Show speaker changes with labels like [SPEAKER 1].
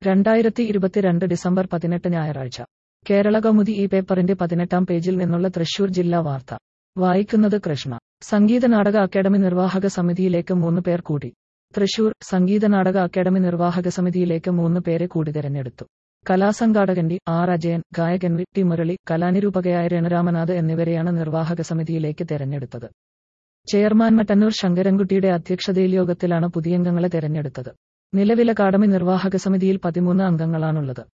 [SPEAKER 1] രണ്ടായിരത്തി ഇരുപത്തിരണ്ട് ഡിസംബർ പതിനെട്ട് ഞായറാഴ്ച കേരള കൗമുദി ഈ പേപ്പറിന്റെ പതിനെട്ടാം പേജിൽ നിന്നുള്ള തൃശൂർ ജില്ലാ വാർത്ത വായിക്കുന്നത് കൃഷ്ണ സംഗീത നാടക അക്കാദമി നിർവാഹക സമിതിയിലേക്ക് മൂന്ന് പേർ കൂടി തൃശൂർ സംഗീത നാടക അക്കാദമി നിർവാഹക സമിതിയിലേക്ക് മൂന്ന് പേരെ കൂടി തിരഞ്ഞെടുത്തു കലാസംഘാടകൻ ഡി ആർ അജയൻ ഗായകൻ വി ടി മുരളി കലാനിരൂപകയായ രണരാമനാഥ് എന്നിവരെയാണ് നിർവാഹക സമിതിയിലേക്ക് തിരഞ്ഞെടുത്തത് ചെയർമാൻ മട്ടന്നൂർ ശങ്കരൻകുട്ടിയുടെ അധ്യക്ഷതയിൽ യോഗത്തിലാണ് പുതിയംഗങ്ങളെ തിരഞ്ഞെടുത്തത് നിലവിൽ അക്കാദമി നിർവാഹക സമിതിയിൽ പതിമൂന്ന് അംഗങ്ങളാണുള്ളത്